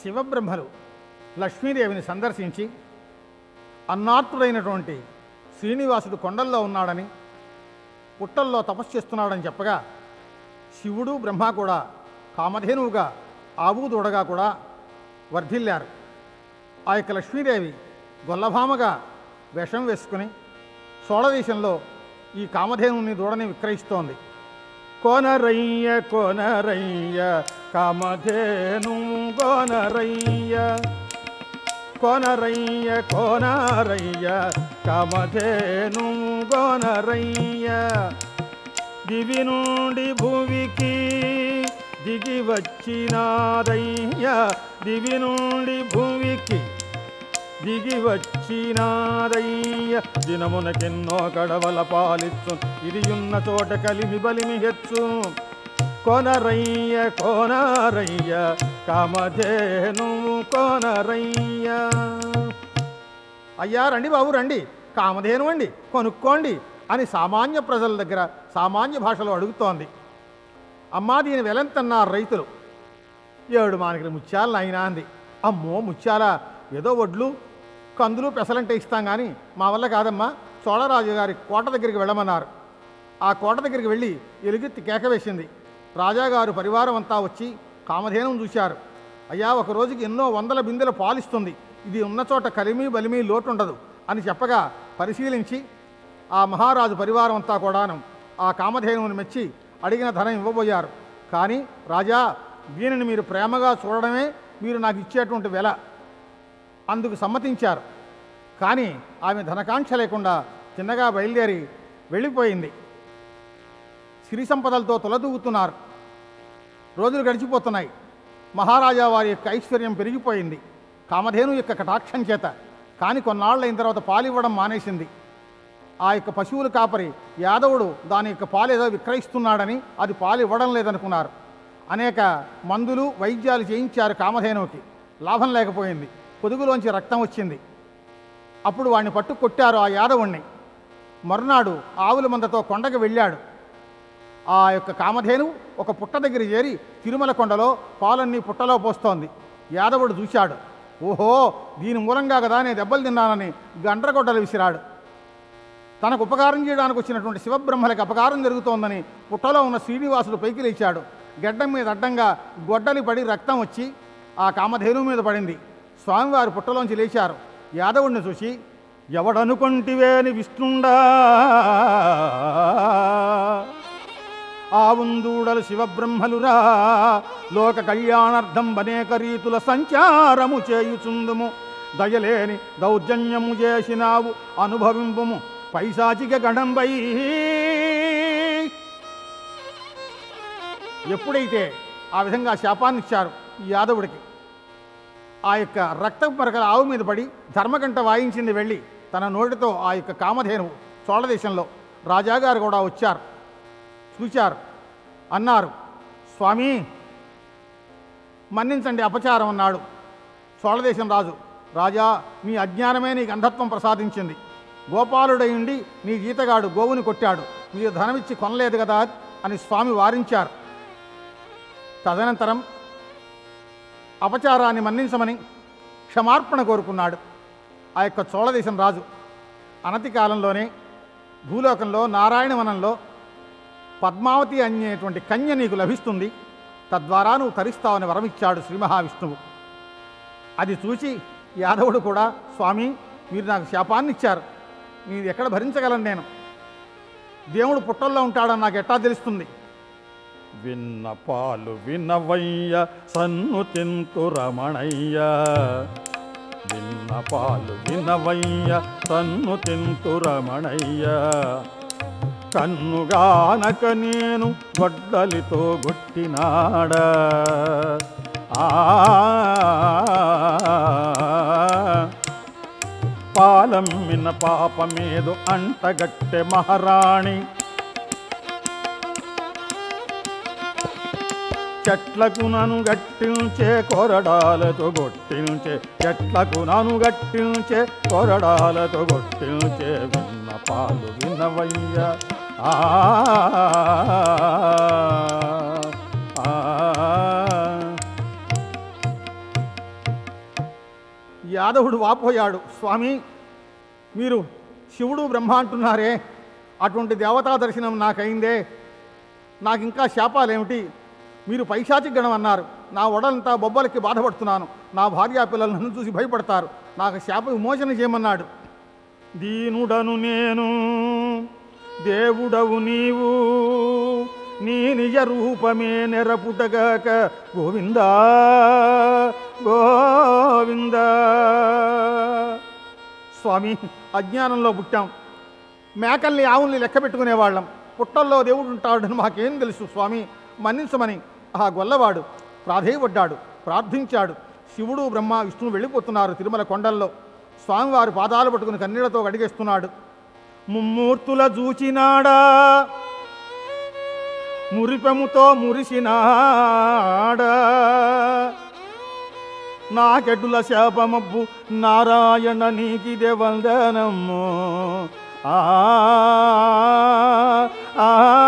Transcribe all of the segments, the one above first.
శివబ్రహ్మలు లక్ష్మీదేవిని సందర్శించి అన్నార్తుడైనటువంటి శ్రీనివాసుడు కొండల్లో ఉన్నాడని పుట్టల్లో తపస్సు చేస్తున్నాడని చెప్పగా శివుడు బ్రహ్మ కూడా కామధేనువుగా ఆవు దూడగా కూడా వర్ధిల్లారు ఆ యొక్క లక్ష్మీదేవి గొల్లభామగా వేషం వేసుకుని సోళదేశంలో ఈ కామధేనుని దూడని విక్రయిస్తోంది కోనరయ్య కోనరయ్య కామధేను కోనరయ్య కోనరయ్య కోనరయ్య కామధేను కోనరయ్య దివి నుండి భూమికి దిగి వచ్చినారయ్య దివి నుండి భూమికి దిగి వచ్చినారయ్య దినమునకెన్నో కడవల పాలిచ్చు ఇదియున్న చోట కలిమి బలిమి హెచ్చు కొనరయ్య కోనరయ్య కామధేను కోనరయ్య అయ్యా రండి బాబు రండి కామధేను అండి కొనుక్కోండి అని సామాన్య ప్రజల దగ్గర సామాన్య భాషలో అడుగుతోంది అమ్మా దీని వెలంతన్నారు రైతులు ఏడు మానకి ముత్యాలు అయినా అంది అమ్మో ముత్యాల ఏదో వడ్లు కందులు పెసలంటే ఇస్తాం కానీ మా వల్ల కాదమ్మా చోళరాజు గారి కోట దగ్గరికి వెళ్ళమన్నారు ఆ కోట దగ్గరికి వెళ్ళి ఎలుగెత్తి కేక వేసింది రాజాగారు పరివారం అంతా వచ్చి కామధేనం చూశారు అయ్యా ఒక రోజుకి ఎన్నో వందల బిందెల పాలిస్తుంది ఇది ఉన్న చోట కలిమి బలిమి లోటు ఉండదు అని చెప్పగా పరిశీలించి ఆ మహారాజు పరివారం అంతా కూడాను ఆ కామధేనువుని మెచ్చి అడిగిన ధనం ఇవ్వబోయారు కానీ రాజా దీనిని మీరు ప్రేమగా చూడడమే మీరు నాకు ఇచ్చేటువంటి వెల అందుకు సమ్మతించారు కానీ ఆమె ధనకాంక్ష లేకుండా చిన్నగా బయలుదేరి వెళ్ళిపోయింది సిరి సంపదలతో తొలదూగుతున్నారు రోజులు గడిచిపోతున్నాయి మహారాజా వారి యొక్క ఐశ్వర్యం పెరిగిపోయింది కామధేను యొక్క కటాక్షం చేత కానీ కొన్నాళ్ళు అయిన తర్వాత పాలివ్వడం మానేసింది ఆ యొక్క పశువుల కాపరి యాదవుడు దాని యొక్క పాలు ఏదో విక్రయిస్తున్నాడని అది పాలు ఇవ్వడం లేదనుకున్నారు అనేక మందులు వైద్యాలు చేయించారు కామధేనువుకి లాభం లేకపోయింది పొదుగులోంచి రక్తం వచ్చింది అప్పుడు వాడిని పట్టు కొట్టారు ఆ యాదవుణ్ణి మరునాడు ఆవుల మందతో కొండకు వెళ్ళాడు ఆ యొక్క కామధేను ఒక పుట్ట దగ్గర చేరి తిరుమల కొండలో పాలన్నీ పుట్టలో పోస్తోంది యాదవుడు చూశాడు ఓహో దీని మూలంగా కదా నేను దెబ్బలు తిన్నానని గండ్రగొడ్డలు విసిరాడు తనకు ఉపకారం చేయడానికి వచ్చినటువంటి శివబ్రహ్మలకు అపకారం జరుగుతోందని పుట్టలో ఉన్న శ్రీనివాసుడు పైకి లేచాడు గడ్డం మీద అడ్డంగా గొడ్డలి పడి రక్తం వచ్చి ఆ కామధేను మీద పడింది స్వామివారు పుట్టలోంచి లేచారు యాదవుణ్ణి చూసి ఎవడనుకొంటివే అని విష్ణుండా ఆవుందూడలు శివబ్రహ్మలురా లోక కళ్యాణార్థం అనేక రీతుల సంచారము చేయుచుందుము దయలేని దౌర్జన్యము చేసినావు అనుభవింపుము పైశాచిక గణంబై ఎప్పుడైతే ఆ విధంగా శాపాన్ని ఇచ్చారు ఈ యాదవుడికి ఆ యొక్క రక్త మరకల ఆవు మీద పడి ధర్మగంట వాయించింది వెళ్ళి తన నోటితో ఆ యొక్క కామధేనువు చోళదేశంలో రాజాగారు కూడా వచ్చారు చూచారు అన్నారు స్వామి మన్నించండి అపచారం అన్నాడు చోళదేశం రాజు రాజా మీ అజ్ఞానమే నీకు అంధత్వం ప్రసాదించింది గోపాలుడై ఉండి నీ గీతగాడు గోవుని కొట్టాడు మీరు ధనమిచ్చి కొనలేదు కదా అని స్వామి వారించారు తదనంతరం అపచారాన్ని మన్నించమని క్షమార్పణ కోరుకున్నాడు ఆ యొక్క చోళదేశం రాజు అనతి కాలంలోనే భూలోకంలో నారాయణవనంలో పద్మావతి అనేటువంటి కన్య నీకు లభిస్తుంది తద్వారా నువ్వు తరిస్తావని వరమిచ్చాడు శ్రీ మహావిష్ణువు అది చూసి యాదవుడు కూడా స్వామి మీరు నాకు శాపాన్ని ఇచ్చారు మీరు ఎక్కడ భరించగలను నేను దేవుడు పుట్టల్లో ఉంటాడని నాకు ఎట్టా తెలుస్తుంది విన్న పాలు వినవయ్య సన్ను తింతు రమణయ్య విన్న పాలు వినవయ్య సన్ను తింతు రమణయ్య కన్నుగానక నేను గొడ్డలితో గొట్టినాడ ఆ పాలమ్మిన పాపమేదో అంటగట్టె మహారాణి చెట్లకు నను గట్టించే కొరడాలతో గొట్టించే చెట్లకు నను గట్టించే కొరడాలతో గొట్టించే విన్న పాలు వినవయ్య ఆ ఆ. యాదవుడు వాపోయాడు స్వామి మీరు శివుడు బ్రహ్మ అంటున్నారే అటువంటి దేవతా దర్శనం నాకైందే నాకు ఇంకా శాపాలేమిటి మీరు పైశాచిక గణం అన్నారు నా ఒడంతా బొబ్బలకి బాధపడుతున్నాను నా భార్యా పిల్లలు నన్ను చూసి భయపడతారు నాకు శాప విమోచన చేయమన్నాడు దీనుడను నేను దేవుడవు నీవు నీ నిజ రూపమే నెరపుటగాక గోవిందా గోవిందా స్వామి అజ్ఞానంలో పుట్టాం మేకల్ని ఆవుల్ని లెక్క పెట్టుకునేవాళ్ళం పుట్టల్లో దేవుడు ఉంటాడని మాకేం తెలుసు స్వామి మన్నించమని ఆ గొల్లవాడు ప్రాధేయపడ్డాడు ప్రార్థించాడు శివుడు బ్రహ్మ విష్ణువు వెళ్ళిపోతున్నారు తిరుమల కొండల్లో స్వామివారి పాదాలు పట్టుకుని కన్నీళ్లతో గడిగేస్తున్నాడు ముమ్మూర్తుల చూచినాడా మురిపెముతో మురిసినాడా నాకెడ్డుల శాపమబ్బు నారాయణ నీకిదే వందనము ఆ ఆ,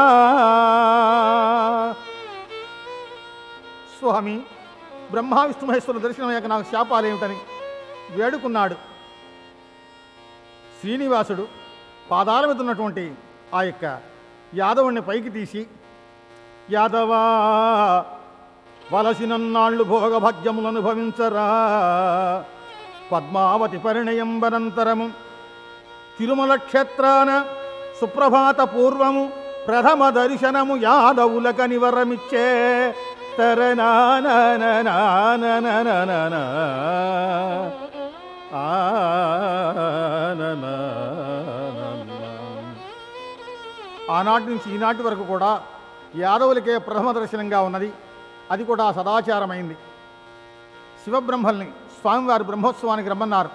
స్వామి బ్రహ్మ విష్ణు మహేశ్వరుల దర్శనం అయ్యాక నాకు శాపాలేమిటని వేడుకున్నాడు శ్రీనివాసుడు పాదాల మీద ఉన్నటువంటి ఆ యొక్క యాదవుణ్ణి పైకి తీసి యాదవా వలసినన్నాళ్ళు భోగభాగ్యములను భవించరా పద్మావతి పరిణయంబనంతరము తిరుమల క్షేత్రాన సుప్రభాత పూర్వము ప్రథమ దర్శనము యాదవులక నివరమిచ్చే తరనానననానననన. ఆనననన. ఆనాటి నుంచి ఈనాటి వరకు కూడా యాదవులకే ప్రథమ దర్శనంగా ఉన్నది అది కూడా సదాచారమైంది శివబ్రహ్మల్ని స్వామివారి బ్రహ్మోత్సవానికి రమ్మన్నారు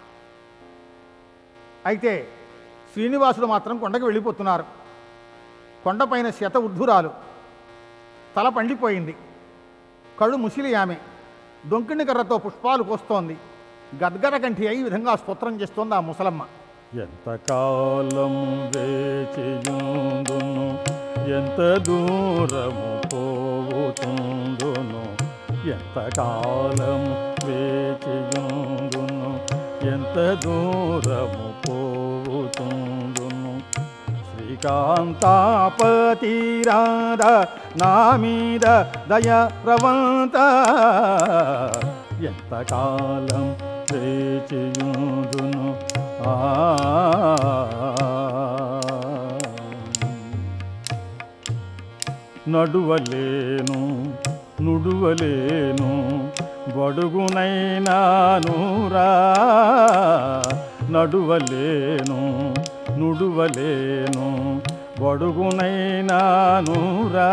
అయితే శ్రీనివాసుడు మాత్రం కొండకు వెళ్ళిపోతున్నారు కొండపైన శత ఉద్ధురాలు తల పండిపోయింది కళ్ళు ముసిలి ఆమె దొంకిణి కర్రతో పుష్పాలు కోస్తోంది గద్గర కంఠి అయి ఈ విధంగా స్తోత్రం చేస్తోంది ఆ ముసలమ్మ ఎంతకాలము వేచియుందును ఎంత దూరము పోవుతుందును ఎంతకాలము వేచియుందును ఎంత దూరము పోవుతుందును శ్రీకాంతాపతి రాధ నా మీద దయ ప్రవంత ఎంతకాలం వేచియుందును ఆ నడువలేను నుడువలేను బడుగునైనానురా నడువలేను నుడువలేను బడుగునైనానురా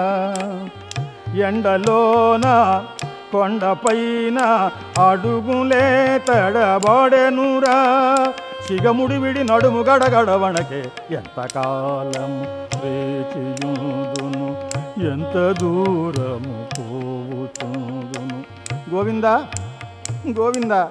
ఎండలోన కొండపైన అడుగులే తడబడెనురా సిగముడి విడి నడుము గడగడవణకే ఎంతకాలం వేచియుందును ఎంత దూరము పోవుతుందును గోవిందా గోవిందా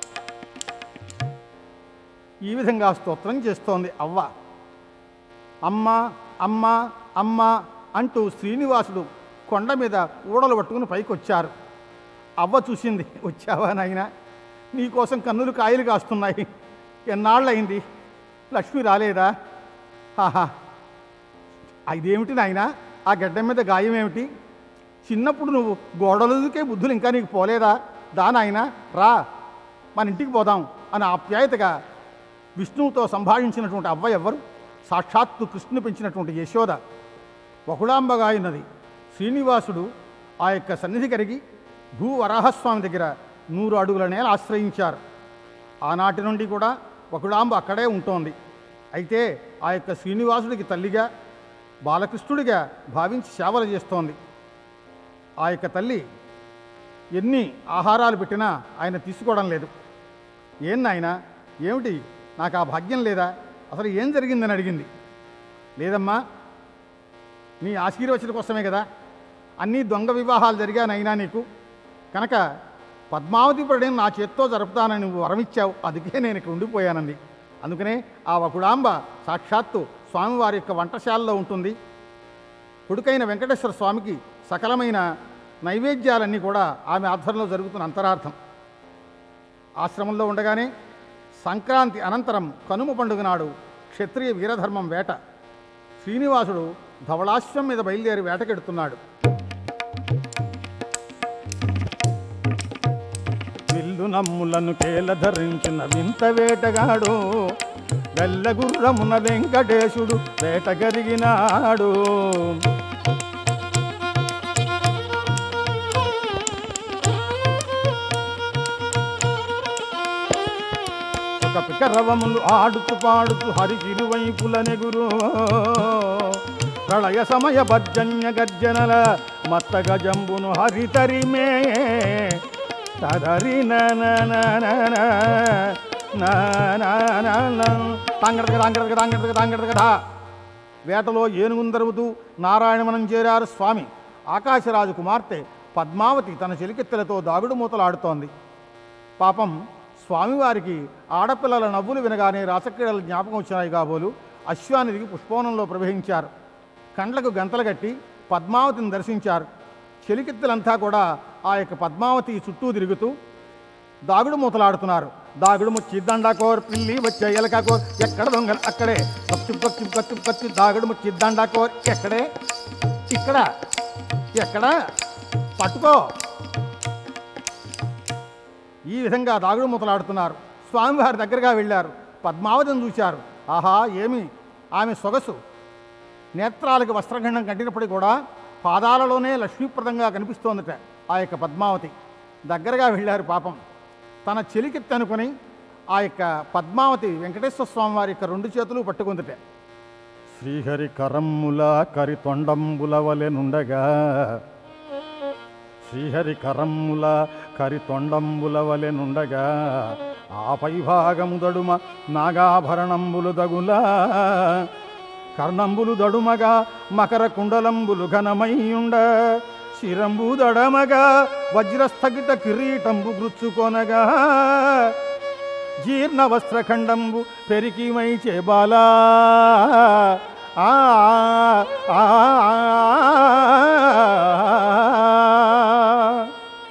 ఈ విధంగా స్తోత్రం చేస్తోంది అవ్వ అమ్మ అమ్మ అమ్మ అంటూ శ్రీనివాసుడు కొండ మీద ఊడలు పట్టుకుని పైకి వచ్చారు అవ్వ చూసింది వచ్చావా నాయన నీకోసం కన్నులు కాయలు కాస్తున్నాయి ఎన్నాళ్ళయింది లక్ష్మి రాలేదా ఆహా ఇదేమిటి నాయన ఆ గడ్డం మీద గాయం ఏమిటి చిన్నప్పుడు నువ్వు గోడలకే బుద్ధులు ఇంకా నీకు పోలేదా దా నాయన రా మన ఇంటికి పోదాం అని ఆప్యాయతగా విష్ణువుతో సంభాషించినటువంటి అవ్వ ఎవ్వరు సాక్షాత్తు కృష్ణుని పెంచినటువంటి యశోద బహుళాంబగా ఉన్నది శ్రీనివాసుడు ఆ యొక్క సన్నిధి కరిగి భూ వరాహస్వామి దగ్గర నూరు అడుగుల నేల ఆశ్రయించారు ఆనాటి నుండి కూడా బహుళాంబ అక్కడే ఉంటోంది అయితే ఆ యొక్క శ్రీనివాసుడికి తల్లిగా బాలకృష్ణుడిగా భావించి సేవలు చేస్తోంది ఆ యొక్క తల్లి ఎన్ని ఆహారాలు పెట్టినా ఆయన తీసుకోవడం లేదు ఏం నాయనా ఏమిటి నాకు ఆ భాగ్యం లేదా అసలు ఏం జరిగిందని అడిగింది లేదమ్మా నీ ఆశీర్వచన కోసమే కదా అన్నీ దొంగ వివాహాలు జరిగానైనా నీకు కనుక పద్మావతి పడేం నా చేత్తో జరుపుతానని నువ్వు వరమిచ్చావు అందుకే నేను ఇక్కడ ఉండిపోయానంది అందుకనే ఆ వకుడాంబ సాక్షాత్తు స్వామివారి యొక్క వంటశాలలో ఉంటుంది కొడుకైన వెంకటేశ్వర స్వామికి సకలమైన నైవేద్యాలన్నీ కూడా ఆమె ఆధ్వర్యంలో జరుగుతున్న అంతరార్థం ఆశ్రమంలో ఉండగానే సంక్రాంతి అనంతరం కనుమ పండుగ నాడు క్షత్రియ వీరధర్మం వేట శ్రీనివాసుడు ధవళాశ్వం మీద బయలుదేరి వేటకెడుతున్నాడు విల్లు నమ్ములను కేల ధరించిన వింత వేటగాడు వెల్లగుర్రమున వెంకటేశుడు వేటగరిగినాడు ఒక పికరవములు ఆడుతూ పాడుతూ హరికిరువైపుల నెగురు ప్రళయ సమయ భర్జన్య గర్జనల మత్త గజంబును హరితరిమే తదరి తాంగడగ తాంగడగ తాంగడగ తాంగడగ వేటలో ఏనుగును దరువుతూ నారాయణవనం చేరారు స్వామి ఆకాశరాజు కుమార్తె పద్మావతి తన చెలికెత్తెలతో దాగుడు మూతలాడుతోంది పాపం స్వామివారికి ఆడపిల్లల నవ్వులు వినగానే రాసక్రీడలు జ్ఞాపకం వచ్చినాయి కాబోలు అశ్వానిదికి పుష్పవనంలో ప్రవహించారు కండ్లకు గంతలు కట్టి పద్మావతిని దర్శించారు చెలికెత్తెలంతా కూడా ఆ యొక్క పద్మావతి చుట్టూ తిరుగుతూ దాగుడు మూతలాడుతున్నారు దాగుడు ముచ్చి దండాకోర్ పిల్లి వచ్చే ఎలకాకోర్ ఎక్కడ దొంగలు అక్కడే కచ్చు కచ్చు కచ్చు కచ్చు దాగుడు ముచ్చి దండాకోర్ ఎక్కడే ఇక్కడ ఎక్కడ పట్టుకో ఈ విధంగా దాగుడు మూతలాడుతున్నారు స్వామివారి దగ్గరగా వెళ్ళారు పద్మావతిని చూశారు ఆహా ఏమి ఆమె సొగసు నేత్రాలకు వస్త్రఖండం కట్టినప్పటికీ కూడా పాదాలలోనే లక్ష్మీప్రదంగా కనిపిస్తోందట ఆ యొక్క పద్మావతి దగ్గరగా వెళ్ళారు పాపం తన చెలికెత్తి అనుకుని ఆ యొక్క పద్మావతి వెంకటేశ్వర స్వామి వారి యొక్క రెండు చేతులు పట్టుకుందట శ్రీహరి కరమ్ముల కరి తొండంబుల వలెనుండగా శ్రీహరి కరమ్ముల కరి తొండంబుల వలెనుండగా ఆ పైభాగము దడుమ నాగాభరణంబులు దగులా కర్ణంబులు దడుమగా మకర కుండలంబులు ఘనమయ్యుండ శిరంబు దడమగా వజ్రస్థగిత కిరీటంబు గృచ్చుకొనగా జీర్ణ వస్త్రఖండంబు పెరికిమై చేబాలా ఆ, ఆ, ఆ.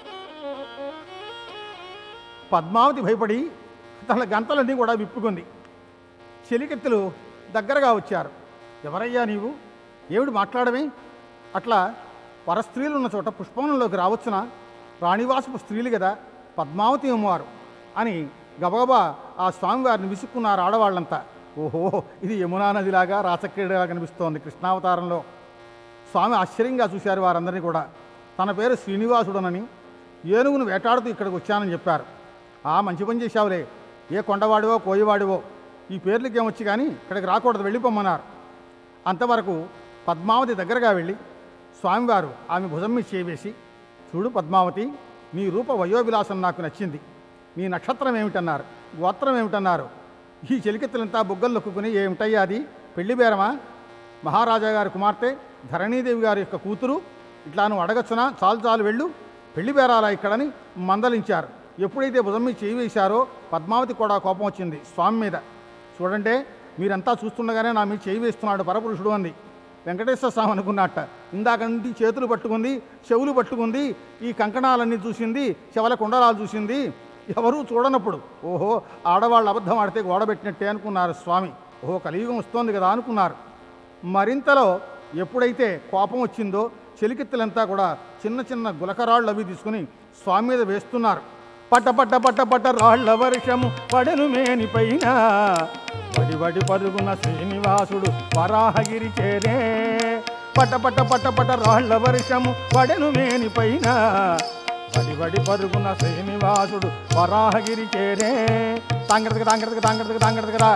పద్మావతి భయపడి తన గంతలన్నీ కూడా విప్పుకుంది చెలికెత్తులు దగ్గరగా వచ్చారు ఎవరయ్యా నీవు ఏమిటి మాట్లాడమే అట్లా పరస్త్రీలు ఉన్న చోట పుష్పవనంలోకి రావచ్చునా రాణివాసపు స్త్రీలు కదా పద్మావతి అమ్మవారు అని గబగబా ఆ స్వామివారిని విసుక్కున్నారు ఆడవాళ్ళంతా ఓహో ఇది యమునా నదిలాగా రాసక్రీడలా కనిపిస్తోంది కృష్ణావతారంలో స్వామి ఆశ్చర్యంగా చూశారు వారందరినీ కూడా తన పేరు శ్రీనివాసుడనని ఏనుగును వేటాడుతూ ఇక్కడికి వచ్చానని చెప్పారు ఆ మంచి పని చేశావులే ఏ కొండవాడివో కోయివాడివో ఈ పేర్లకి ఏమొచ్చి కానీ ఇక్కడికి రాకూడదు వెళ్ళిపోమ్మన్నారు అంతవరకు పద్మావతి దగ్గరగా వెళ్ళి స్వామివారు ఆమె భుజం మీద చేవేసి చూడు పద్మావతి నీ రూప వయోవిలాసం నాకు నచ్చింది నీ నక్షత్రం ఏమిటన్నారు గోత్రం ఏమిటన్నారు ఈ చెలికెత్తులంతా బుగ్గలు నొక్కుని ఏమిటయ్యా అది పెళ్లి బేరమా మహారాజా గారి కుమార్తె ధరణీదేవి గారి యొక్క కూతురు ఇట్లా నువ్వు అడగచ్చునా చాలు చాలు వెళ్ళు పెళ్లి బేరాలా ఇక్కడని మందలించారు ఎప్పుడైతే భుజం మీద చేయి వేశారో పద్మావతి కూడా కోపం వచ్చింది స్వామి మీద చూడండి మీరంతా చూస్తుండగానే నా మీద చేయి వేస్తున్నాడు పరపురుషుడు అంది వెంకటేశ్వర స్వామి అనుకున్నట్ట ఇందాక నుండి చేతులు పట్టుకుంది చెవులు పట్టుకుంది ఈ కంకణాలన్నీ చూసింది చెవల కుండలాలు చూసింది ఎవరూ చూడనప్పుడు ఓహో ఆడవాళ్ళు అబద్ధం ఆడితే గోడబెట్టినట్టే అనుకున్నారు స్వామి ఓహో కలియుగం వస్తోంది కదా అనుకున్నారు మరింతలో ఎప్పుడైతే కోపం వచ్చిందో చెలికెత్తులంతా కూడా చిన్న చిన్న గులకరాళ్ళు అవి తీసుకుని స్వామి మీద వేస్తున్నారు పట్ట పట్ట పట్ట పట్ట రాళ్ల వర్షము పడెను మేని పైన వడి వడి పరుగున శ్రీనివాసుడు వరాహగిరి చేరే పట్ట పట్ట పట్ట పట్ట రాళ్ల వర్షము పడెను మేని పైన వడి వడి పరుగున శ్రీనివాసుడు వరాహగిరి చేరే తాంగడదగ తాంగడదగ తాంగడదగ తాంగడదగరా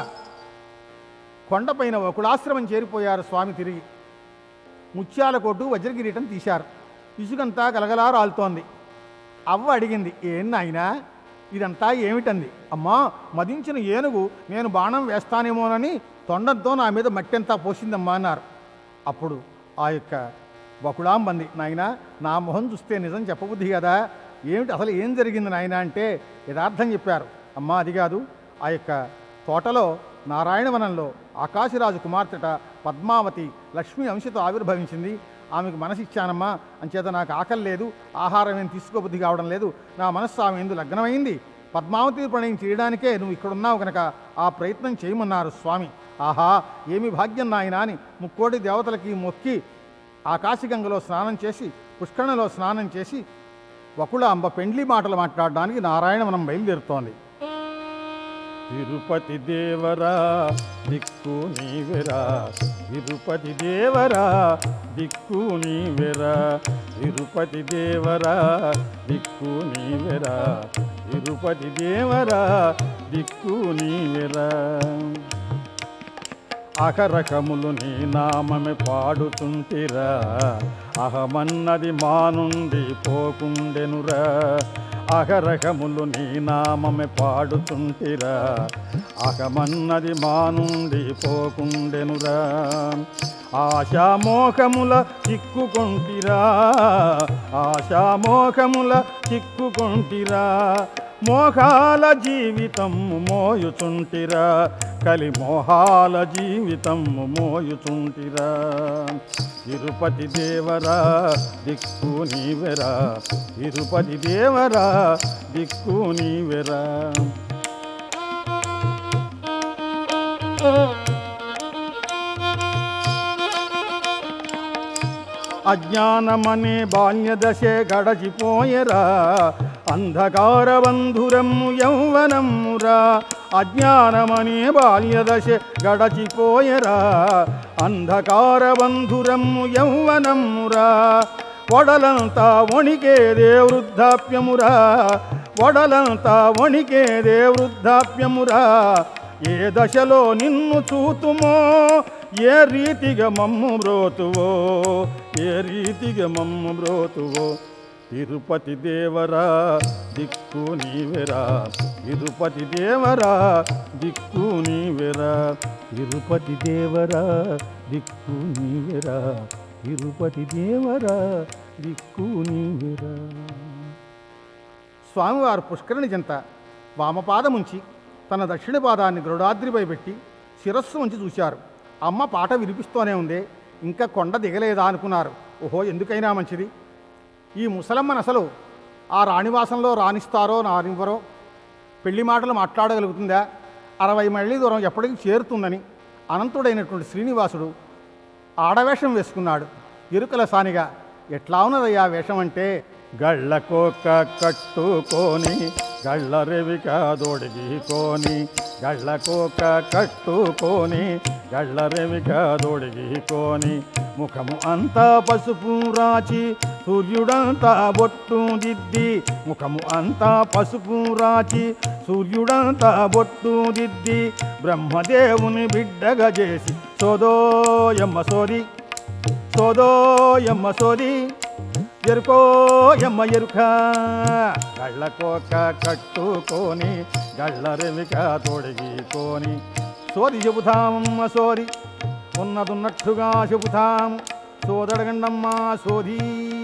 కొండపైన ఒకడాశ్రమం చేరిపోయారు స్వామి తిరిగి ముత్యాల కొట్టు వజ్రకిరీటం తీశారు ఇసుకంతా గలగలా రాలుతోంది అవ్వ అడిగింది ఏం నాయనా ఇదంతా ఏమిటంది అమ్మా మదించిన ఏనుగు నేను బాణం వేస్తానేమోనని తొండంతో నా మీద మట్టెంతా పోసిందమ్మా అన్నారు అప్పుడు ఆ యొక్క బకుళాంబంది నాయనా నా మొహం చూస్తే నిజం చెప్పబుద్ధి కదా ఏమిటి అసలు ఏం జరిగింది నాయన అంటే యథార్థం చెప్పారు అమ్మా అది కాదు ఆ యొక్క తోటలో నారాయణవనంలో ఆకాశరాజు కుమార్తెట పద్మావతి లక్ష్మీ అంశతో ఆవిర్భవించింది ఆమెకు మనసు ఇచ్చానమ్మా అంచేత నాకు ఆకలి లేదు ఆహారం ఏం తీసుకోబుద్ధి కావడం లేదు నా మనస్సు ఆమె ఎందు లగ్నమైంది పద్మావతి ప్రణయం చేయడానికే నువ్వు ఇక్కడ ఉన్నావు కనుక ఆ ప్రయత్నం చేయమన్నారు స్వామి ఆహా ఏమి భాగ్యం నాయనా అని ముక్కోటి దేవతలకి మొక్కి ఆకాశగంగలో స్నానం చేసి పుష్కరణలో స్నానం చేసి వకుళ అంబ పెండ్లి మాటలు మాట్లాడడానికి నారాయణ మనం బయలుదేరుతోంది తిరుపతి దేవరా దిక్కు నీవెరా తిరుపతి దేవరా దిక్కు నీవెరా తిరుపతి దేవరా దిక్కు నీవెరా తిరుపతి దేవరా దిక్కు నీవెరా అకరకములు నీ నామమే పాడుతుంటిరా అహమన్నది మా నుండి పోకుండెనురా అహరకములు నీ నామమే పాడుతుంటిరా అహమన్నది మా నుండి పోకుండెనురా ఆశామోహముల చిక్కుకొంటిరా ఆశామోహముల చిక్కుకొంటిరా మోహాల జీవితం మోయుచుంటిరా కలి మోహాల జీవితం మోయుచుంటిరా తిరుపతి దేవరా దిక్కు నీవెరా తిరుపతి దేవరా దిక్కు నీవెరా అజ్ఞానమనే బాల్యదశే గడచిపోయరా అంధకార బంధురమ్ము యౌవనమ్మురా అజ్ఞానమనే బాల్యదశే గడచిపోయరా అంధకార బంధురమ్ము యౌవనమ్మురా వడలంతా వణికేదే వృద్ధాప్యమురా వడలంతా వణికేదే వృద్ధాప్యమురా ఏ దశలో నిన్ను చూతుమో ఏ రీతిగా మమ్ము బ్రోతువో ఏ రీతిగా మమ్ము బ్రోతువో తిరుపతి దేవరా దిక్కు నీవెరా తిరుపతి దేవరా దిక్కు నీవెరా తిరుపతి దేవరా దిక్కు నీవెరా తిరుపతి దేవరా దిక్కు నీవెరా స్వామివారు పుష్కరిణి జంత వామపాదముంచి తన దక్షిణ పాదాన్ని గరుడాద్రిపై పెట్టి శిరస్సు ఉంచి చూశారు అమ్మ పాట వినిపిస్తూనే ఉంది ఇంకా కొండ దిగలేదా అనుకున్నారు ఓహో ఎందుకైనా మంచిది ఈ ముసలమ్మను అసలు ఆ రాణివాసంలో రాణిస్తారో రానివ్వరో పెళ్లి మాటలు మాట్లాడగలుగుతుందా అరవై మైళ్ళ దూరం ఎప్పటికీ చేరుతుందని అనంతుడైనటువంటి శ్రీనివాసుడు ఆడవేషం వేసుకున్నాడు ఇరుకల సానిగా ఎట్లా ఉన్నదయ్యా వేషం అంటే గళ్ళకోక కట్టుకొని గళ్ళ రెవిక దొడిగికోని గళ్ళకోక కట్టుకొని గళ్ళ రెవిక దొడిగికోని ముఖము అంతా పసుపు రాచి సూర్యుడంతా బొట్టు దిద్ది ముఖము అంతా పసుపు రాచి సూర్యుడంతా బొట్టు దిద్ది బ్రహ్మదేవుని బిడ్డగా చేసి సోదోయమ్మ సోది సోదోయమ్మ సోది ఎరుకో ఎమ్మ ఎరుక గళ్ళకోక కట్టుకొని గళ్ళ రెమిక తొడిగికొని సోది చెబుతామమ్మ సోది ఉన్నదున్నట్టుగా చెబుతాము సోదడగండమ్మా సోది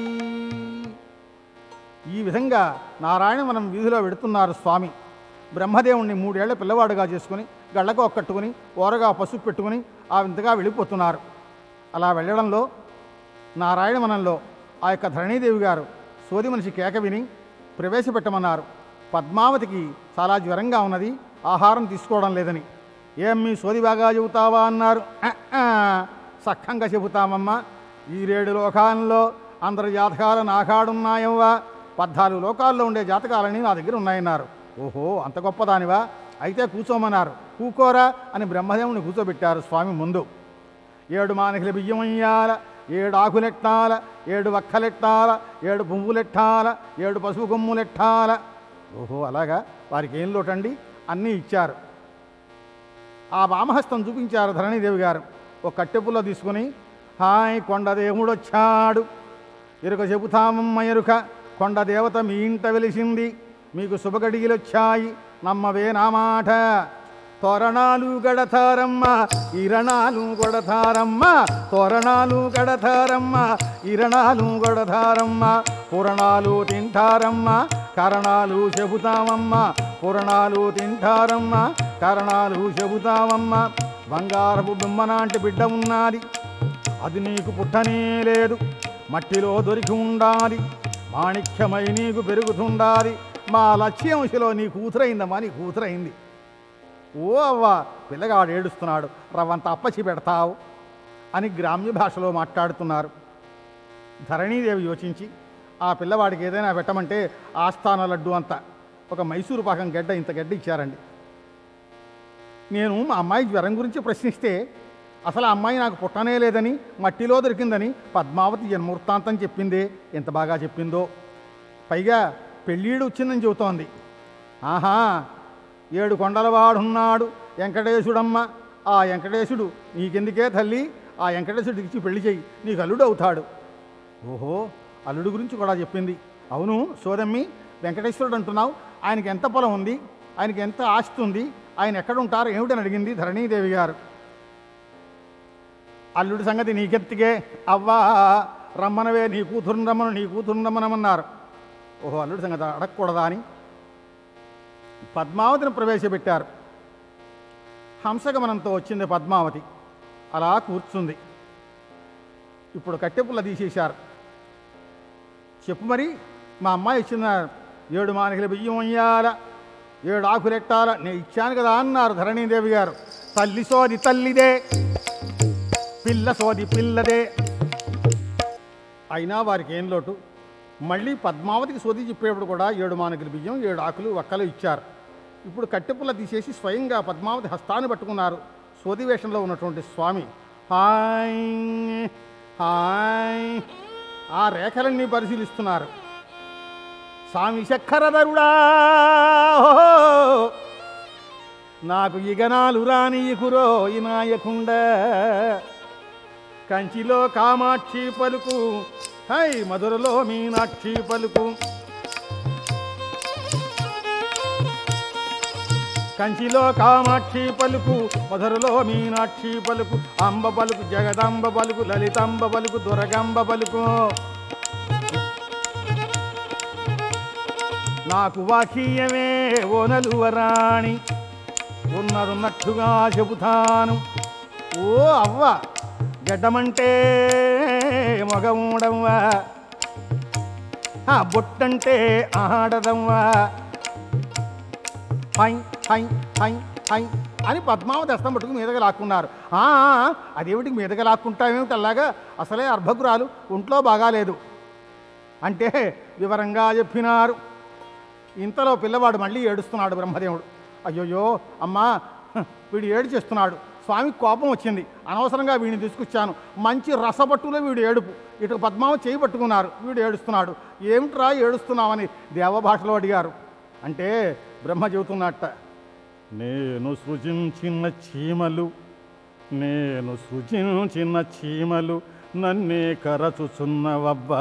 ఈ విధంగా నారాయణ మనం వీధిలో వెడుతున్నారు స్వామి బ్రహ్మదేవుణ్ణి మూడేళ్ల పిల్లవాడుగా చేసుకుని గళ్ళకు కట్టుకుని ఓరగా పసుపు పెట్టుకుని ఆ వింతగా వెళ్ళిపోతున్నారు అలా వెళ్ళడంలో నారాయణ వనంలో ఆ యొక్క ధరణీదేవి గారు సోది మనిషి కేక విని ప్రవేశపెట్టమన్నారు పద్మావతికి చాలా జ్వరంగా ఉన్నది ఆహారం తీసుకోవడం లేదని ఏం మీ సోది బాగా చెబుతావా అన్నారు "ఆ, ఆ, సఖంగా చెబుతామమ్మా ఈ రేడు లోకాల్లో అందరి జాతకాలు నాకాడున్నాయవ్వా పద్నాలుగు లోకాల్లో ఉండే జాతకాలని నా దగ్గర ఉన్నాయన్నారు ఓహో అంత గొప్పదానివా అయితే కూర్చోమన్నారు కూకోరా అని బ్రహ్మదేవుని కూర్చోబెట్టారు స్వామి ముందు ఏడు మానకిల బియ్యం అయ్యాల ఏడు ఆకులెట్టాల ఏడు వక్కలెట్టాల ఏడు పువ్వులెట్టాల ఏడు పసుపు కొమ్ములెట్టాల ఓహో అలాగా వారికి ఏం లోటండి అన్నీ ఇచ్చారు ఆ వామహస్తం చూపించారు ధరణీదేవి గారు ఒక కట్టెపుల్ల తీసుకుని హాయ్ కొండదేవుడు వచ్చాడు ఎరుక చెబుతామమ్మ ఎరుక కొండ దేవత మీ ఇంట వెలిసింది మీకు శుభగడిగిలు వచ్చాయి నమ్మవే నా మాట తోరణాలు గడతారమ్మ ఇరణాలు గొడతారమ్మ తోరణాలు గడతారమ్మ ఇరణాలు గొడతారమ్మ పురణాలు తింటారమ్మ కరణాలు చెబుతామమ్మ పురణాలు తింటారమ్మ కరణాలు చెబుతామమ్మ బంగారపు బిమ్మనాంటి బిడ్డ ఉన్నది అది నీకు పుట్టనే లేదు మట్టిలో దొరికి ఉండాలి మాణిక్యమై నీకు పెరుగుతుండాలి మా లక్ష్యంశలో నీ కూతురైందమ్మా నీ కూతురైంది ఓ అవ్వ పిల్లగాడు ఏడుస్తున్నాడు రవ్వంత అప్పచి పెడతావు అని గ్రామ్య భాషలో మాట్లాడుతున్నారు ధరణీదేవి యోచించి ఆ పిల్లవాడికి ఏదైనా పెట్టమంటే ఆస్థాన లడ్డు అంత ఒక మైసూరు పాకం గడ్డ ఇంత గడ్డ ఇచ్చారండి నేను మా అమ్మాయి జ్వరం గురించి ప్రశ్నిస్తే అసలు ఆ అమ్మాయి నాకు పుట్టనే లేదని మట్టిలో దొరికిందని పద్మావతి జన్మవృత్తాంతం చెప్పిందే ఎంత బాగా చెప్పిందో పైగా పెళ్ళీడు వచ్చిందని చెబుతోంది ఆహా ఏడు కొండలవాడున్నాడు వెంకటేశుడమ్మ ఆ వెంకటేశుడు నీకెందుకే తల్లి ఆ వెంకటేశుడికి ఇచ్చి పెళ్లి చెయ్యి నీకు అల్లుడు అవుతాడు ఓహో అల్లుడు గురించి కూడా చెప్పింది అవును సోదమ్మి వెంకటేశ్వరుడు అంటున్నావు ఆయనకి ఎంత పొలం ఉంది ఆయనకి ఎంత ఆస్తి ఉంది ఆయన ఎక్కడ ఉంటారు ఏమిటని అడిగింది ధరణీదేవి గారు అల్లుడి సంగతి నీకెత్తికే అవ్వా రమ్మనవే నీ కూతురుని రమ్మను నీ కూతురుని రమ్మనమన్నారు ఓహో అల్లుడి సంగతి అడగకూడదా అని పద్మావతిని ప్రవేశపెట్టారు హంసగమనంతో వచ్చింది పద్మావతి అలా కూర్చుంది ఇప్పుడు కట్టెపుల్ల తీసేశారు చెప్పు మరి మా అమ్మాయి ఇచ్చిన ఏడు మానికల బియ్యం అయ్యాల ఏడు ఆకులెట్టాల నేను ఇచ్చాను కదా అన్నారు ధరణీదేవి గారు తల్లి సోది తల్లిదే పిల్ల సోది పిల్లదే అయినా వారికి ఏం లోటు మళ్ళీ పద్మావతికి సోది చెప్పేప్పుడు కూడా ఏడు మానకుల బియ్యం ఏడు ఆకులు ఒక్కలు ఇచ్చారు ఇప్పుడు కట్టెపుల్ల తీసేసి స్వయంగా పద్మావతి హస్తాన్ని పట్టుకున్నారు సోది వేషంలో ఉన్నటువంటి స్వామి హాయ్ హాయ్ ఆ రేఖలన్నీ పరిశీలిస్తున్నారు స్వామి చక్కరధరుడా నాకు ఇగనాలు రాని కురో ఈ నాయకుండ కంచిలో కామాక్షి పలుకు హై మధురలో మీనాక్షి పలుకు కంచిలో కామాక్షి పలుకు మధురలో మీనాక్షి పలుకు అంబ పలుకు జగదంబ పలుకు లలితాంబ పలుకు దురగంబ పలుకు నాకు వాకీయమే ఓనలు వరాణి ఉన్నదున్నట్టుగా చెబుతాను ఓ అవ్వ గడ్డమంటే మగముడవ్వా ఆ బొట్టంటే ఆడదవ్వా హై హై హై హై అని పద్మావతి అస్తం పట్టుకు మీదగా లాక్కున్నారు "ఆ, ఆ, అదేమిటి మీదగా లాక్కుంటామేమిటి అలాగా అసలే అర్భకురాలు ఒంట్లో బాగాలేదు అంటే వివరంగా చెప్పినారు ఇంతలో పిల్లవాడు మళ్ళీ ఏడుస్తున్నాడు బ్రహ్మదేవుడు అయ్యోయ్యో అమ్మా హ, వీడు ఏడు చేస్తున్నాడు స్వామికి కోపం వచ్చింది అనవసరంగా వీడిని తీసుకొచ్చాను మంచి రసపట్టులో వీడు ఏడుపు ఇటు పద్మావ చేయి పట్టుకున్నారు వీడు ఏడుస్తున్నాడు ఏమిట్రా ఏడుస్తున్నావని దేవభాషలో అడిగారు అంటే బ్రహ్మ చెబుతున్నట్ట నేను సృజించిన చీమలు నేను సృజించిన చీమలు నన్నే కరచుచున్నవబ్బా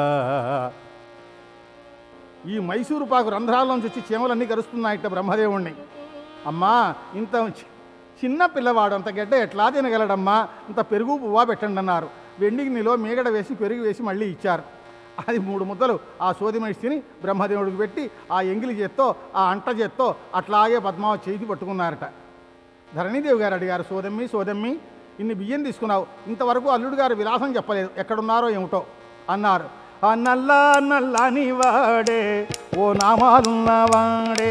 ఈ మైసూరు పాకు రంధ్రాల్లోంచి వచ్చి చీమలన్నీ కరుస్తున్నాయిట బ్రహ్మదేవుణ్ణి అమ్మా ఇంత చి- చిన్న పిల్లవాడు అంత గడ్డ ఎట్లా తినగలడమ్మా ఇంత పెరుగు పువ్వా పెట్టండి అన్నారు వెండికి నీలో మీగడ వేసి పెరుగు వేసి మళ్ళీ ఇచ్చారు అది మూడు ముద్దలు ఆ సోది మనిషి తిని బ్రహ్మదేవుడికి పెట్టి ఆ ఎంగిలి చేత్తో ఆ అంట చేత్తో అట్లాగే పద్మావతి చేతి పట్టుకున్నారట ధరణీదేవి గారు అడిగారు సోదమ్మి సోదమ్మి ఇన్ని బియ్యం తీసుకున్నావు ఇంతవరకు అల్లుడు గారు విలాసం చెప్పలేదు ఎక్కడున్నారో ఏమిటో అన్నారు ఆ నల్లా నల్లని వాడే ఓ నామాలున్నవాడే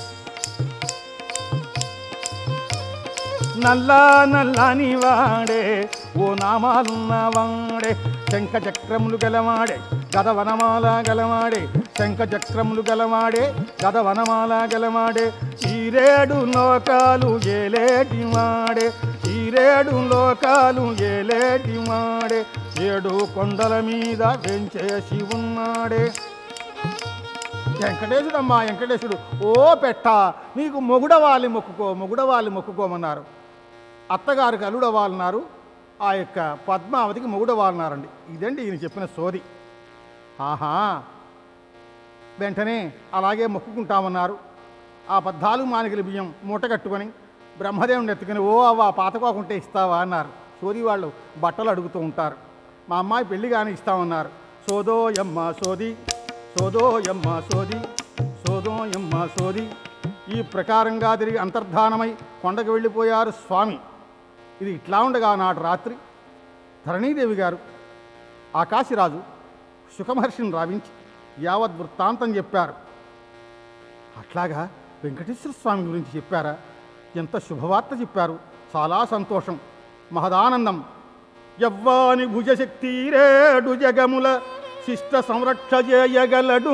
నల్లా నల్లని వాడే ఓ నామాలున్నవాడే శంఖ చక్రములు గలవాడే గద వనమాల గలవాడే శంఖ చక్రములు గలవాడే గద వనమాల గలవాడే ఈరేడు లోకాలు ఏలేటి వాడే ఈరేడు లోకాలు ఏలేటి వాడే ఏడు కొండల మీద వెంచేసి ఉన్నాడే వెంకటేశుడమ్మా వెంకటేశుడు ఓ పెట్ట నీకు మొగుడవాలి మొక్కుకో మొగుడవాలి మొక్కుకోమన్నారు అత్తగారికి అల్లుడవ్వాలన్నారు ఆ యొక్క పద్మావతికి మొగుడవ్వాలన్నారండి ఇదండి ఈయన చెప్పిన సోది ఆహా వెంటనే అలాగే మొక్కుకుంటామన్నారు ఆ పద్నాలుగు మానికల బియ్యం మూట కట్టుకొని బ్రహ్మదేవుని ఎత్తుకుని ఓ అవ్వ పాతకోకుంటే ఇస్తావా అన్నారు సోది వాళ్ళు బట్టలు అడుగుతూ ఉంటారు మా అమ్మాయి పెళ్లి కానీ ఇస్తామన్నారు సోదోయమ్మ సోది సోదోయమ్మ సోది సోదోయమ్మ సోది ఈ ప్రకారంగా తిరిగి అంతర్ధానమై కొండకు వెళ్ళిపోయారు స్వామి ఇది ఇట్లా ఉండగా నాడు రాత్రి ధరణీదేవి గారు ఆకాశరాజు సుఖమహర్షిని రావించి యావత్ వృత్తాంతం చెప్పారు అట్లాగా వెంకటేశ్వర స్వామి గురించి చెప్పారా ఎంత శుభవార్త చెప్పారు చాలా సంతోషం మహదానందం యవ్వాని భుజశక్తి రేడు జగముల శిష్ట సంరక్ష చేయగలడు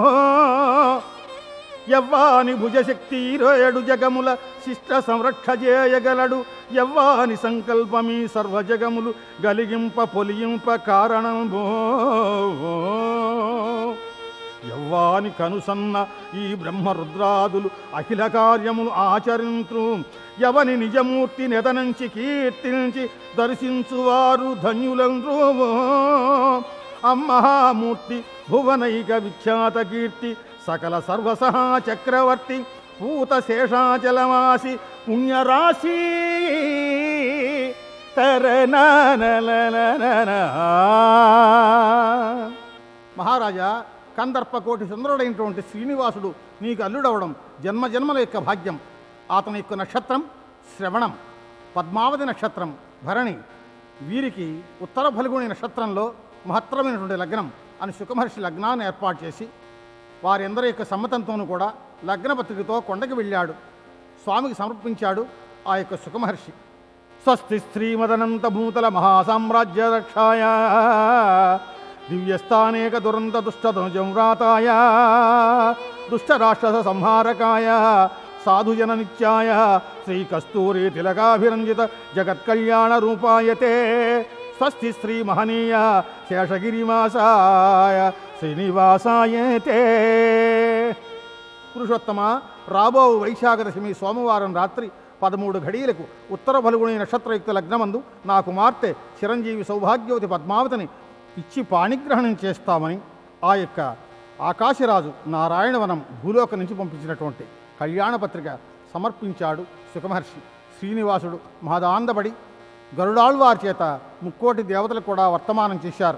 యవ్వాని భుజశక్తి రేడు జగముల శిష్ట సంరక్ష చేయగలడు యవ్వాని సంకల్పమీ సర్వజగములు గలిగింప పొలియింప కారణమో యవ్వాని కనుసన్న ఈ బ్రహ్మరుద్రాదులు అఖిల కార్యములు ఆచరించు ఎవని నిజమూర్తి నెదనంచి కీర్తించి దర్శించువారు ధన్యులంద్రూ అమ్మహామూర్తి భువనైక విఖ్యాత కీర్తి సకల సర్వసహా చక్రవర్తి పూత శేషాచలమాసి పుణ్యరాశి తరనననననన. మహారాజా కందర్పకోటి సుందరుడైనటువంటి శ్రీనివాసుడు నీకు అల్లుడవడం జన్మ జన్మల యొక్క భాగ్యం అతని యొక్క నక్షత్రం శ్రవణం పద్మావతి నక్షత్రం భరణి వీరికి ఉత్తర ఫల్గుని నక్షత్రంలో మహత్తరమైనటువంటి లగ్నం అని సుఖమహర్షి లగ్నాన్ని ఏర్పాటు చేసి వారందరి యొక్క సమ్మతంతోనూ కూడా లగ్న పత్రికతో కొండకి వెళ్ళాడు స్వామికి సమర్పించాడు ఆ యొక్క సుఖమహర్షి స్వస్తి శ్రీమదనంత భూతల మహాసామ్రాజ్య రక్షాయ దివ్యస్థానేక దురంత దుష్టధనుజం వ్రాతాయ దుష్టరాక్షస సంహారకాయ సాధుజన నిత్యాయ శ్రీ కస్తూరి తిలకాభిరంజిత జగత్కళ్యాణ రూపాయతే స్వస్తి శ్రీ మహనీయ శేషగిరివాసాయ శ్రీనివాసాయతే పురుషోత్తమ రాబో వైశాఖ దశమి సోమవారం రాత్రి పదమూడు ఘడియలకు ఉత్తర ఫలుగుని నక్షత్రయుక్త లగ్నమందు నా కుమార్తె చిరంజీవి సౌభాగ్యవతి పద్మావతిని ఇచ్చి పాణిగ్రహణం చేస్తామని ఆ యొక్క ఆకాశరాజు నారాయణవనం భూలోక నుంచి పంపించినటువంటి కళ్యాణ పత్రిక సమర్పించాడు సుఖమహర్షి శ్రీనివాసుడు మహదాందపడి గరుడాళ్వారి చేత ముక్కోటి దేవతలు కూడా వర్తమానం చేశారు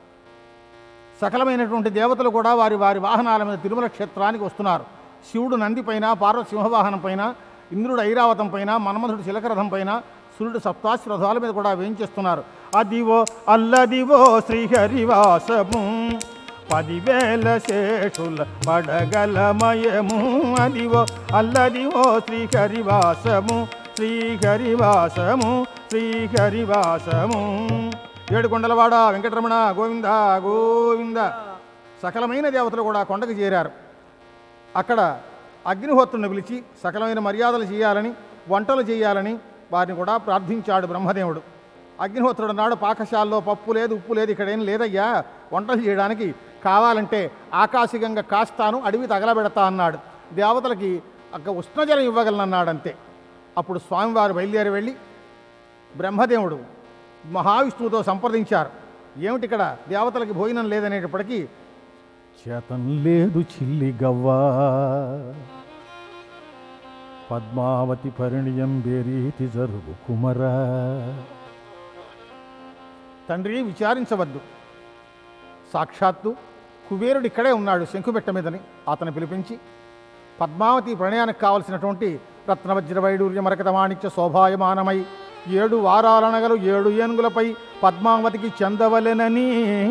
సకలమైనటువంటి దేవతలు కూడా వారి వారి వాహనాల మీద తిరుమల క్షేత్రానికి వస్తున్నారు శివుడు నంది పైన పార్వతి సింహవాహనం పైన ఇంద్రుడు ఐరావతం పైన మన్మధుడు చిలకరథం పైన సూర్యుడు సప్తాశి రథాల మీద కూడా వేయించేస్తున్నారు అదివో అల్లదివో శ్రీహరివాసము పదివేల శేషుల పడగలమయము అదివో అల్లదివో శ్రీహరివాసము శ్రీహరివాసము శ్రీహరివాసము ఏడుకొండలవాడ వెంకటరమణ గోవింద గోవింద సకలమైన దేవతలు కూడా కొండకు చేరారు అక్కడ అగ్నిహోత్రుని పిలిచి సకలమైన మర్యాదలు చేయాలని వంటలు చేయాలని వారిని కూడా ప్రార్థించాడు బ్రహ్మదేవుడు అగ్నిహోత్రుడు నాడు పాకశాలలో పప్పు లేదు ఉప్పు లేదు ఇక్కడేం లేదయ్యా వంటలు చేయడానికి కావాలంటే ఆకాశికంగా కాస్తాను అడవి తగలబెడతా అన్నాడు దేవతలకి అక్క ఉష్ణజలం ఇవ్వగలనన్నాడు అంతే అప్పుడు స్వామివారు బయలుదేరి వెళ్ళి బ్రహ్మదేవుడు మహావిష్ణువుతో సంప్రదించారు ఏమిటి ఇక్కడ దేవతలకి భోజనం లేదనేటప్పటికీ చేతం లేదు చిల్లి గవ్వా పద్మావతి పరిణయం బేరీతి జరుగు కుమరా తండ్రి విచారించవద్దు సాక్షాత్తు కుబేరుడు ఇక్కడే ఉన్నాడు శంకుబెట్ట మీదని అతను పిలిపించి పద్మావతి ప్రణయానికి కావలసినటువంటి రత్నవజ్ర వైడూర్య మరకత మాణిక్య శోభాయమానమై ఏడు వారాలనగలు ఏడు ఏనుగులపై పద్మావతికి చెందవలెనని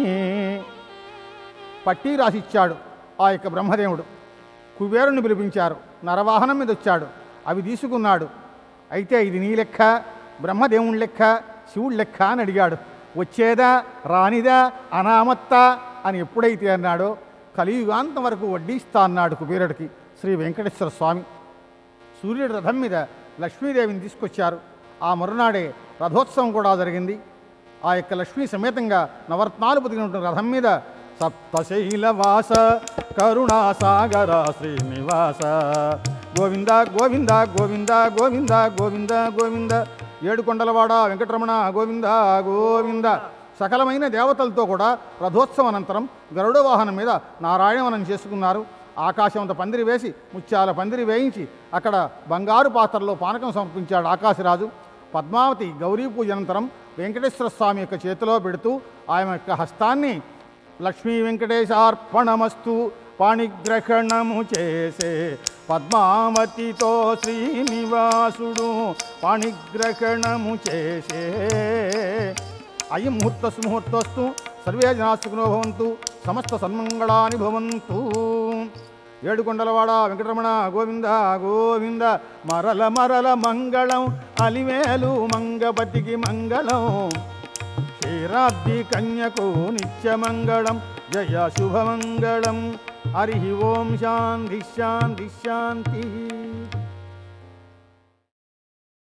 పట్టీ రాసిచ్చాడు ఆ యొక్క బ్రహ్మదేవుడు కుబేరుని పిలిపించారు నరవాహనం మీద వచ్చాడు అవి తీసుకున్నాడు అయితే ఇది నీ లెక్క బ్రహ్మదేవుని లెక్క శివుడి లెక్క అని అడిగాడు వచ్చేదా రానిదా అనామత్తా అని ఎప్పుడైతే అన్నాడో కలియుగాంతం వరకు వడ్డీస్తా అన్నాడు కుబేరుడికి శ్రీ వెంకటేశ్వర స్వామి సూర్యుడి రథం మీద లక్ష్మీదేవిని తీసుకొచ్చారు ఆ మరునాడే రథోత్సవం కూడా జరిగింది ఆ యొక్క లక్ష్మీ సమేతంగా నవరత్నాలు పొదిగినటువంటి రథం మీద సప్తశైలవాస కరుణాసాగర శ్రీనివాస గోవింద గోవింద గోవింద గోవింద గోవింద గోవింద ఏడుకొండలవాడ వెంకటరమణ గోవింద గోవింద సకలమైన దేవతలతో కూడా రథోత్సవం అనంతరం గరుడ వాహనం మీద నారాయణవనం చేసుకున్నారు ఆకాశం అంత పందిరి వేసి ముత్యాల పందిరి వేయించి అక్కడ బంగారు పాత్రలో పానకం సమర్పించాడు ఆకాశరాజు పద్మావతి గౌరీ పూజ అనంతరం వెంకటేశ్వర స్వామి యొక్క చేతిలో పెడుతూ ఆయన యొక్క హస్తాన్ని లక్ష్మీ వెంకటేశార్పణమస్తు పాణిగ్రహణము చేసే పద్మావతితో శ్రీనివాసుడు పాణిగ్రహణము చేసే అయం ముహూర్త సుముహూర్తోస్తు సర్వే జనా సుఖినో భవంతు సమస్త సన్మంగళాని భవంతు ఏడుకొండలవాడ వెంకటరమణ గోవింద గోవింద మరల మరల మంగళం అలివేలు మంగపతికి మంగళం క్షీరాబ్ది కన్యకు నిత్యమంగళం జయ శుభమంగళం హరి ఓం శాంతి శాంతి శాంతి